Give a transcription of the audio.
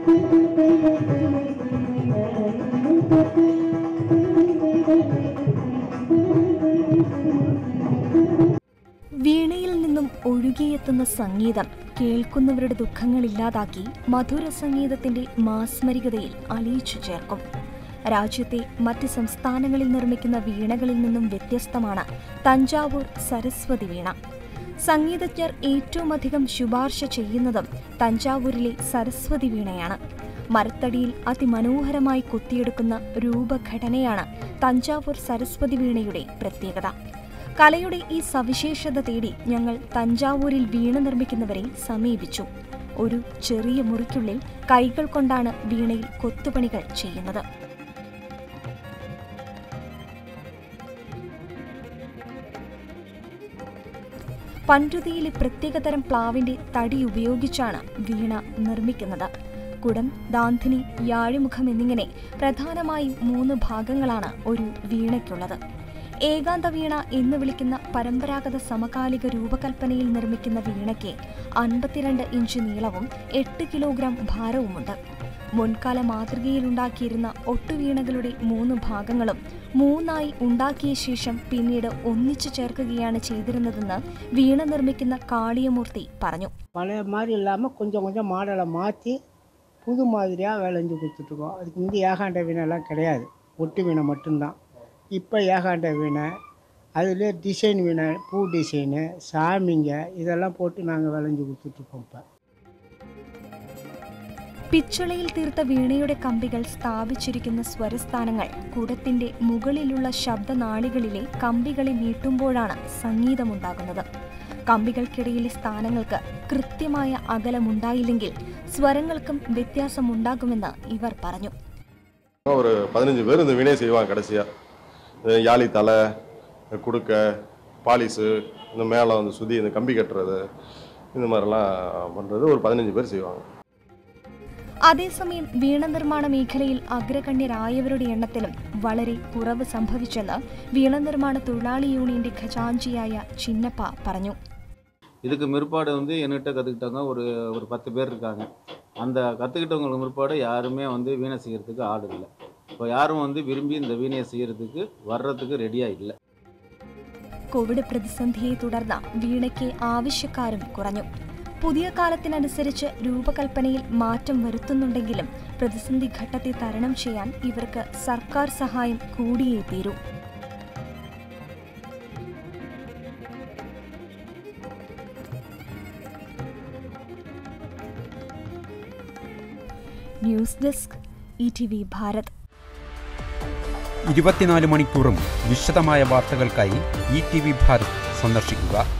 വീണയിൽ നിന്നും ഒഴുകിയെത്തുന്ന സംഗീതം കേൾക്കുന്നവരുടെ ദുഃഖങ്ങളില്ലാതാക്കി മധുര സംഗീതത്തിന്റെ മാസ്മരികതയിൽ അലിയിച്ചു ചേർക്കും രാജ്യത്തെ മറ്റ് സംസ്ഥാനങ്ങളിൽ നിർമ്മിക്കുന്ന വീണകളിൽ നിന്നും വ്യത്യസ്തമാണ് തഞ്ചാവൂർ സരസ്വതി വീണ സംഗീതജ്ഞർ ഏറ്റവുമധികം ശുപാർശ ചെയ്യുന്നതും തഞ്ചാവൂരിലെ സരസ്വതി വീണയാണ് മരത്തടിയിൽ അതിമനോഹരമായി കൊത്തിയെടുക്കുന്ന രൂപഘടനയാണ് തഞ്ചാവൂർ സരസ്വതി വീണയുടെ പ്രത്യേകത കലയുടെ ഈ സവിശേഷത തേടി ഞങ്ങൾ തഞ്ചാവൂരിൽ വീണ നിർമ്മിക്കുന്നവരെ സമീപിച്ചു ഒരു ചെറിയ മുറിക്കുള്ളിൽ കൈകൾ കൊണ്ടാണ് വീണയിൽ കൊത്തുപണികൾ ചെയ്യുന്നത് പൻരുതിയിലെ പ്രത്യേകതരം പ്ലാവിന്റെ തടി ഉപയോഗിച്ചാണ് വീണ നിർമ്മിക്കുന്നത് കുടം ദാന്ധിനി യാഴിമുഖം എന്നിങ്ങനെ പ്രധാനമായും മൂന്ന് ഭാഗങ്ങളാണ് ഒരു വീണയ്ക്കുള്ളത് ഏകാന്ത വീണ എന്ന് വിളിക്കുന്ന പരമ്പരാഗത സമകാലിക രൂപകൽപ്പനയിൽ നിർമ്മിക്കുന്ന വീണയ്ക്ക് അൻപത്തിരണ്ട് ഇഞ്ച് നീളവും എട്ട് കിലോഗ്രാം ഭാരവുമുണ്ട് മുൻകാല മാതൃകയിലുണ്ടാക്കിയിരുന്ന ഒട്ടുവീണകളുടെ മൂന്ന് ഭാഗങ്ങളും മൂന്നായി ഉണ്ടാക്കിയ ശേഷം പിന്നീട് ഒന്നിച്ചു ചേർക്കുകയാണ് ചെയ്തിരുന്നതെന്ന് വീണ നിർമ്മിക്കുന്ന കാളിയമൂർത്തി പറഞ്ഞു பழைய மாதிரி இல்லாமல் கொஞ்சம் கொஞ்சம் மாடலை மாற்றி புது மாதிரியாக விளைஞ்சு கொடுத்துட்ருக்கோம் அதுக்கு முந்தி ஏகாண்ட வீணைலாம் கிடையாது ஒட்டு வீணை மட்டும்தான் இப்போ ஏகாண்ட வீணை அதுலேயே டிசைன் வீணை பூ டிசைனு சாமிங்க இதெல்லாம் போட்டு நாங்கள் விளைஞ்சு கொடுத்துட்ருக்கோம் இப்போ പിച്ചളയിൽ തീർത്ത വീണയുടെ കമ്പികൾ സ്ഥാപിച്ചിരിക്കുന്ന സ്വരസ്ഥാനങ്ങൾ കുടത്തിന്റെ മുകളിലുള്ള ശബ്ദനാളികളിലെ കമ്പികളെ നീട്ടുമ്പോഴാണ് സംഗീതമുണ്ടാകുന്നത് കമ്പികൾക്കിടയിലെ സ്ഥാനങ്ങൾക്ക് കൃത്യമായ അകലമുണ്ടായില്ലെങ്കിൽ സ്വരങ്ങൾക്കും വ്യത്യാസമുണ്ടാകുമെന്ന് ഇവർ പറഞ്ഞു ஒரு பதினஞ்சு பேர் இந்த வினையை செய்வாங்க கடைசியாக யாழி தலை குடுக்க பாலிஸு இந்த மேலே வந்து சுதி இந்த கம்பி கட்டுறது இந்த மாதிரிலாம் பண்ணுறது ஒரு பதினஞ்சு பேர் செய்வாங்க അതേസമയം വീണ നിർമ്മാണ മേഖലയിൽ അഗ്രഗണ്യരായവരുടെ എണ്ണത്തിലും വളരെ കുറവ് സംഭവിച്ചെന്ന് വീണ നിർമ്മാണ തൊഴിലാളി യൂണിയന്റെ ഖജാഞ്ചിയായ ചിന്നപ്പ പറഞ്ഞു இதுக்கு முற்பாடு வந்து என்கிட்ட கற்றுக்கிட்டவங்க ஒரு ஒரு பத்து பேர் இருக்காங்க அந்த கற்றுக்கிட்டவங்களுக்கு முற்பாடு யாருமே வந்து வீணை செய்கிறதுக்கு ஆள் இல்லை இப்போ யாரும் வந்து விரும்பி இந்த வீணையை செய்கிறதுக்கு வர்றதுக்கு ரெடியாக இல்லை കോവിഡ് പ്രതിസന്ധിയെ തുടർന്ന് വീണയ്ക്ക് ആവശ്യക്കാരും കുറഞ്ഞു പുതിയ കാലത്തിനനുസരിച്ച് രൂപകൽപ്പനയിൽ മാറ്റം വരുത്തുന്നുണ്ടെങ്കിലും പ്രതിസന്ധി ഘട്ടത്തെ തരണം ചെയ്യാൻ ഇവർക്ക് സർക്കാർ സഹായം കൂടിയേ തീരൂ news desk E T V Bharat ഇരുപത്തിനാല് മണിക്കൂറും വിശദമായ വാർത്തകൾക്കായി ഇ ടി വി ഭാരത് സന്ദർശിക്കുക